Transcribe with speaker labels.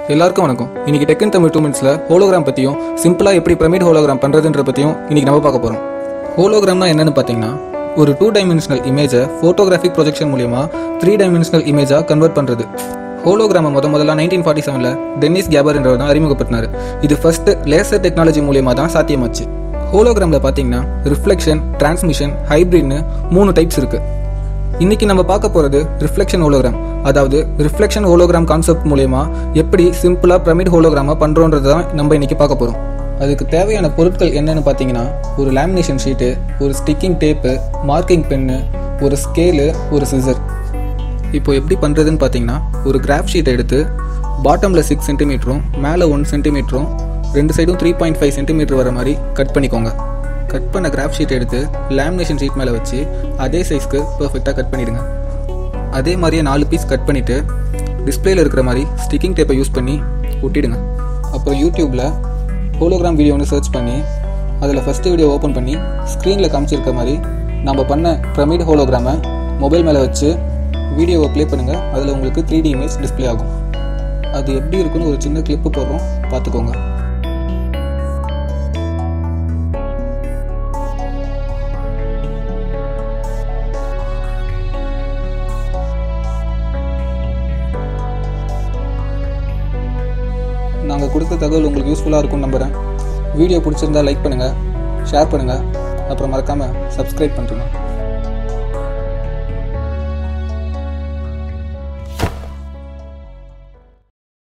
Speaker 1: எல்லாருக்கும் வணக்கம் இன்னைக்கு டெக்கன் தமிழ் டூ மினிட்ஸில் ஹோலோகிராம் பற்றியும் சிம்பிளாக எப்படி பிரமிட் ஹோலோகிராம் பண்ணுறதுன்ற பற்றியும் இன்னைக்கு நம்ம பார்க்க போகிறோம் ஹோலோகிராம்னா என்னன்னு பார்த்தீங்கன்னா ஒரு டூ டைமென்ஷனல் இமேஜை ஃபோட்டோகிராஃபிக் ப்ரொஜெக்ஷன் மூலியமா த்ரீ டைமென்ஷனல் இமேஜாக கன்வெர்ட் பண்ணுறது ஹோலோகிராமை முத முதல்ல நைன்டீன் ஃபார்ட்டி செவனில் டென்னிஸ் கேபர் என்றவர் தான் அறிமுகப்படுத்தினார் இது ஃபர்ஸ்ட் லேசர் டெக்னாலஜி மூலியமா தான் சாத்தியமாச்சு ஹோலோகிராமில் பார்த்தீங்கன்னா ரிஃப்ளெக்ஷன் டிரான்ஸ்மிஷன் ஹைப்ரிட்னு மூணு டைப்ஸ் இருக்குது இன்னைக்கு நம்ம பார்க்க போறது ரிஃப்ளெக்ஷன் ஹோலோகிராம் அதாவது ரிஃப்ளெக்ஷன் ஹோலோகிராம் கான்செப்ட் மூலயமா எப்படி சிம்பிளா பிரமிட் ஹோலோகிராமா பண்றோன்றது தான் நம்ம இன்னைக்கு பார்க்க போறோம் அதுக்கு தேவையான பொருட்கள் என்னன்னு பார்த்தீங்கன்னா ஒரு லேமினேஷன் ஷீட்டு ஒரு ஸ்டிக்கிங் டேப்பு மார்க்கிங் பென்னு ஒரு ஸ்கேலு ஒரு சிசர் இப்போ எப்படி பண்ணுறதுன்னு பார்த்தீங்கன்னா ஒரு கிராஃப் ஷீட்டை எடுத்து பாட்டமில் சிக்ஸ் சென்டிமீட்டரும் மேலே ஒன் சென்டிமீட்டரும் ரெண்டு சைடும் த்ரீ பாயிண்ட் ஃபைவ் சென்டிமீட்டர் வர மாதிரி கட் பண்ணிக்கோங்க கட் பண்ண கிராஃப் ஷீட் எடுத்து லேமினேஷன் ஷீட் மேலே வச்சு அதே சைஸ்க்கு பர்ஃபெக்டாக கட் பண்ணிடுங்க அதே மாதிரியே நாலு பீஸ் கட் பண்ணிவிட்டு டிஸ்பிளேல இருக்கிற மாதிரி ஸ்டிக்கிங் டேப்பை யூஸ் பண்ணி ஒட்டிடுங்க அப்புறம் யூடியூப்பில் ஹோலோகிராம் வீடியோன்னு சர்ச் பண்ணி அதில் ஃபஸ்ட்டு வீடியோ ஓப்பன் பண்ணி ஸ்க்ரீனில் காமிச்சிருக்க மாதிரி நம்ம பண்ண பிரமிட் ஹோலோகிராமை மொபைல் மேலே வச்சு வீடியோவை ப்ளே பண்ணுங்கள் அதில் உங்களுக்கு த்ரீ டி இமேஜ் டிஸ்ப்ளே ஆகும் அது எப்படி இருக்குன்னு ஒரு சின்ன கிளிப்பு போடுறோம் பார்த்துக்கோங்க நாங்கள் கொடுத்த தகவல் உங்களுக்கு யூஸ்ஃபுல்லாக இருக்கும்னு நம்புகிறேன் வீடியோ பிடிச்சிருந்தா லைக் பண்ணுங்கள் ஷேர் பண்ணுங்கள் அப்புறம் மறக்காமல் சப்ஸ்கிரைப் பண்ணுறேங்க